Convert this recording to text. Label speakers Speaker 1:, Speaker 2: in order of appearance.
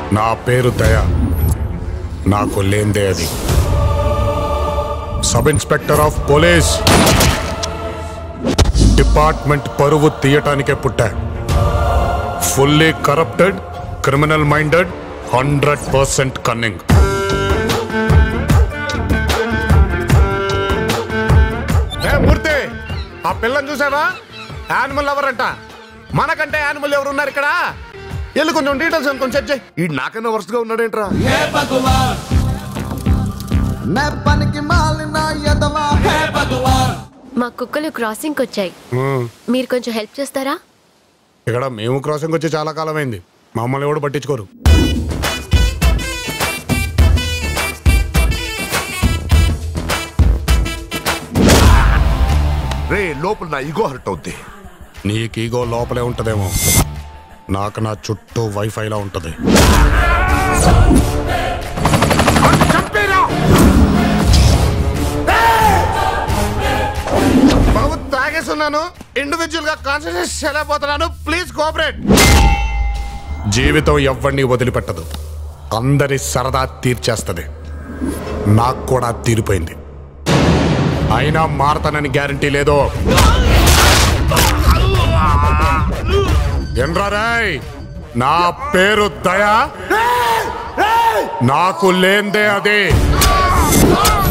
Speaker 1: నా పేరు దయ నాకు లేందే అది sub inspector of police department పరువు తీయటానికే పుట్టా fully corrupted criminal minded hundred percent cunning Murthy ఆ పిల్లని చూసావా యానిమల్ లవర్ అంట మనకంటే యానిమల్ ఎవరు ఉన్నారు ఇక్కడ వెళ్ళి కొంచెం డీటెయిల్స్ కొంచెం సెట్ చేయి ఈ నాకన్నా వరుసగా ఉన్నాడేంట్రా
Speaker 2: मैं बन के मालना यदवा है
Speaker 3: మా కుక్కలు క్రాసింగ్కి వచ్చాయి మీరు కొంచెం హెల్ప్ చేస్తారా
Speaker 1: ఇక్కడ మేము క్రాసింగ్ వచ్చి చాలా కాలం అయింది మమ్మల్ని కూడా పట్టించుకోరు
Speaker 4: రే లోపల నా ఇగో హర్ట్ అవుద్ది
Speaker 1: నీకు ఈగో లోపలే ఉంటదేమో నాకు నా చుట్టూ వైఫైలా ఉంటది బాబు తాగేస్తున్నాను ఇండివిజువల్ గా కాన్సన్ట్రేట్ చేయలేకపోతున్నాను ప్లీజ్ కోఆపరేట్ జీవితం ఎవరిని వదిలిపెట్టదు అందరి సరదా తీర్చేస్తది నాకు కూడా తీరిపోయింది అయినా మారతానని గ్యారంటీ లేదో ఎండ్రారాయ్ నా పేరు దయా నాకు లేందే అదే